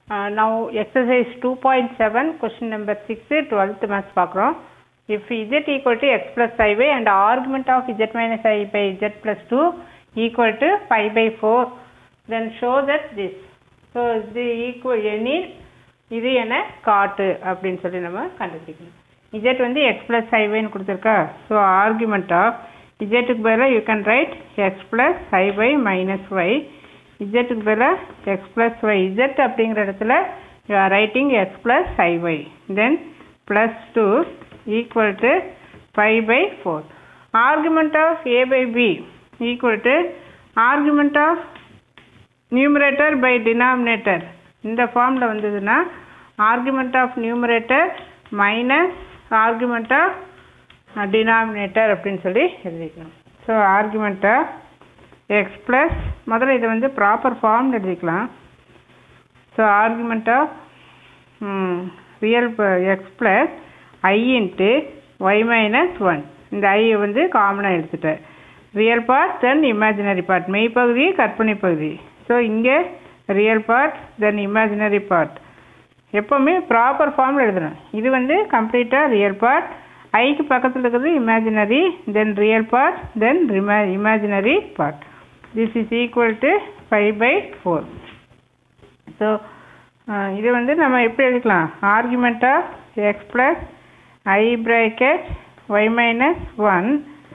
Now exercise two point seven question number six twelfth maths பார்க்குறோம் if Z equal to X plus five by and argument of Z minus I by Z plus two equal to five by four then show that this so இது equal எனில் இது என காட்டு அப்படின்னு சொல்லி நம்ம கண்டுபிடிக்கணும் இஜெட் வந்து எக்ஸ் ப்ளஸ் ஃபைவ்னு கொடுத்துருக்கா ஸோ ஆர்குமெண்ட் ஆஃப் இஜெட்டுக்கு பதிலாக you can write X plus five by minus Y இஜெட்டுக்கு பதிலாக எக்ஸ் ப்ளஸ் ஒய் இஜெட் அப்படிங்கிற இடத்துல you are writing X plus five Y then plus two equal to five by four argument of A by B equal to argument of numerator by denominator இந்த ஃபார்மில் வந்ததுன்னா argument of numerator minus argument of denominator அப்படின்னு சொல்லி எழுதிக்கணும் so argument of X plus முதல்ல இதை வந்து proper ஃபார்ம்னு எழுதிக்கலாம் so argument of real X plus I into Y minus one இந்த ஐயை வந்து காமனாக எடுத்துட்டேன் real part then imaginary part மெய்ப்பகுதி கற்பனை பகுதி ஸோ இங்கே real part then imaginary part எப்போவுமே ப்ராப்பர் ஃபார்மில் எழுதணும் இது வந்து கம்ப்ளீட்டாக ரியல் பார்ட் ஐக்கு பக்கத்தில் இருக்கிறது imaginary then real part then ரிமா imaginary part this is equal to five by four so இது வந்து நம்ம எப்படி எழுதிக்கலாம் argument of X plus I bracket Y minus one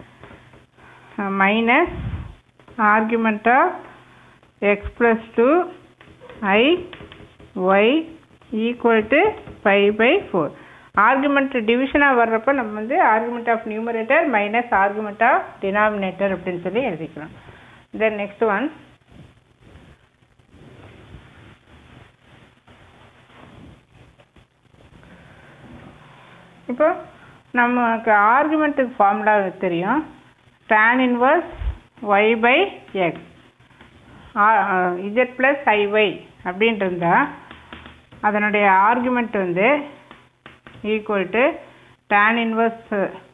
minus argument of X plus two I Y equal to five by four argument டிவிஷனாக வர்றப்போ நம்ம வந்து argument of numerator minus argument of denominator அப்படின்னு சொல்லி எழுதிக்கலாம் தென் நெக்ஸ்ட் ஒன் இப்போ நமக்கு ஆர்குமெண்ட்டுக்கு ஃபார்முலா தெரியும் tan inverse y by x z plus i y அப்படின்ட்டு இருந்தால் அதனுடைய ஆர்குமெண்ட் வந்து equal to tan inverse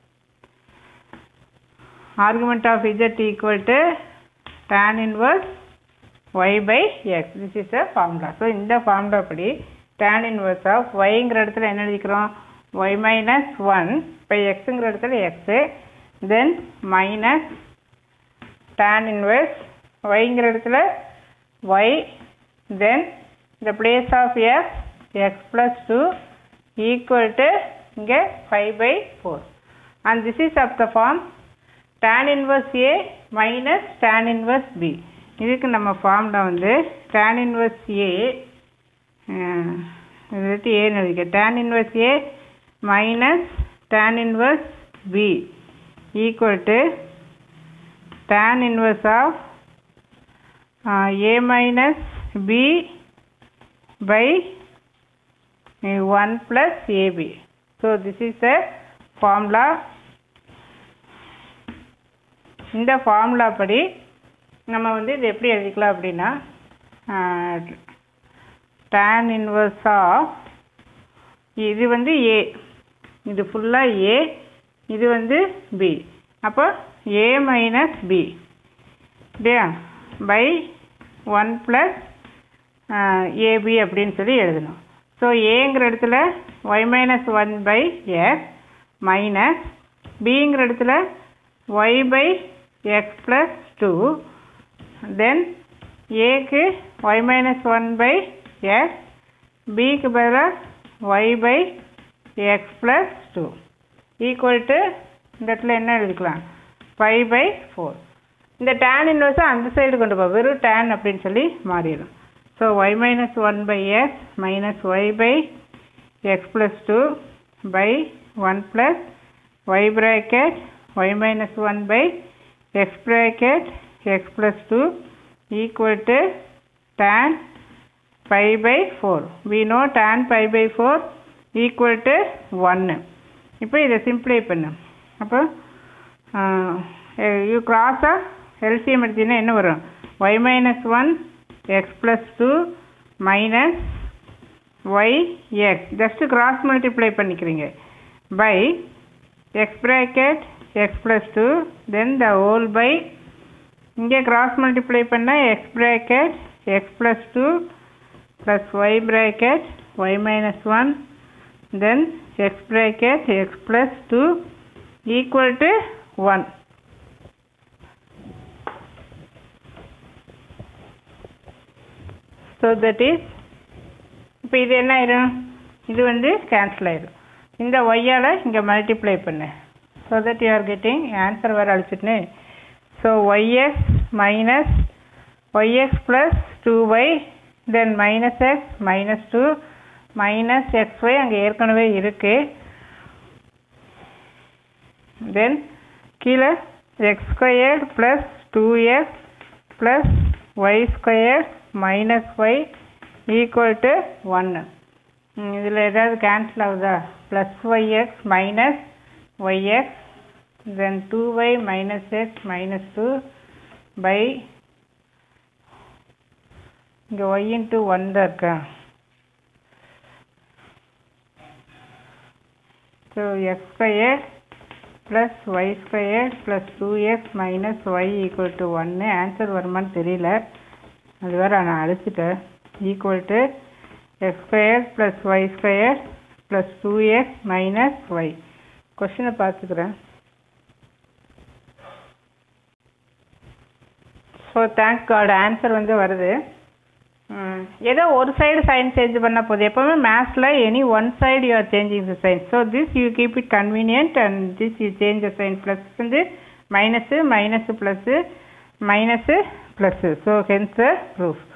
argument of z equal to tan inverse y by x this is a formula so இந்த formula படி டேன் இன்வர்ஸ் ஆஃப் ஒய்ங்கிற இடத்துல என்ன எழுதிக்கிறோம் ஒய் மைனஸ் ஒன் இப்போ எக்ஸுங்கிற இடத்துல x then minus tan inverse ஒய்ங்கிற இடத்துல ஒய் தென் இந்த place of x x plus two equal to இங்கே five by four and this is of the form tan inverse a minus tan inverse b இதுக்கு நம்ம ஃபார்மில் வந்து tan inverse ஏ இல்லாட்டி ஏன்னு எழுதிக்க tan inverse a minus tan inverse b equal to tan inverse of uh, a minus b by uh, 1 plus ab. So, this is a formula. இந்த formula படி நம்ம வந்து இது எப்படி எழுதிக்கலாம் அப்படின்னா tan இன்வர்ஸ் ஆஃப் இது வந்து ஏ இது ஃபுல்லாக ஏ இது வந்து பி அப்போ a minus b இல்லையா பை ஒன் ப்ளஸ் ஏபி அப்படின்னு சொல்லி எழுதணும் ஸோ ஏங்கிற இடத்துல y minus one by x minus பிங்கிற இடத்துல y by x plus two then ஏக்கு y minus one by x பிக்கு பதிலாக y by x plus two equal to இந்த இடத்துல என்ன எழுதிக்கலாம் ஃபைவ் பை ஃபோர் இந்த டேன் இன்வர்ஸை அந்த சைடு கொண்டு போ வெறும் டேன் அப்படின்னு சொல்லி மாறிடும் so y minus one by x minus Y by x plus two by one plus y bracket Y minus one by x bracket x plus two equal to tan five by four we know tan five by four equal to ஒன்று இப்போ இதை சிம்ப்ளை பண்ணு அப்போ you கிராஸாக LCM எடுத்தீங்கன்னா என்ன வரும் y minus one x plus two minus y x just cross multiply பண்ணிக்கிறீங்க by x bracket x plus two then the whole by இங்கே கிராஸ் மல்டிப்ளை பண்ணால் x bracket x plus two plus y bracket y minus 1 then x bracket x plus 2 equal to 1 so that is இப்போ இது என்ன ஆயிரும் இது வந்து cancel ஆயிரும் இந்த ஒய்யால் இங்கே மல்டிப்ளை பண்ணு so that you are getting answer வேறு அழிச்சிட்டுன்னு so y x minus y x plus two y then minus x minus two minus x y அங்கே ஏற்கனவே இருக்குது தென் கீழே x squared plus two x plus y squared minus y equal to ஒன்று இதில் ஏதாவது cancel ஆகுதா plus y x minus y x then two y minus x minus two by இங்கே y into one தான் இருக்கா so x square plus y square plus two x minus y equal to ஒன்று answer வருமான்னு தெரியல அது வேறு நான் அழிச்சிட்டேன் equal to x square plus y square plus two x minus y கொஷினை பார்த்துக்கிறேன் ஸோ தேங்க் காட் ஆன்சர் வந்து வருது ம், ஏதோ ஒரு சைடு சைன் சேஞ்ச் பண்ணால் போதும் எப்போவுமே மேத்ஸில் any one side you are changing the sign so this you keep it convenient and this you change the sign plus வந்து minus minus plus minus plus so hence the proof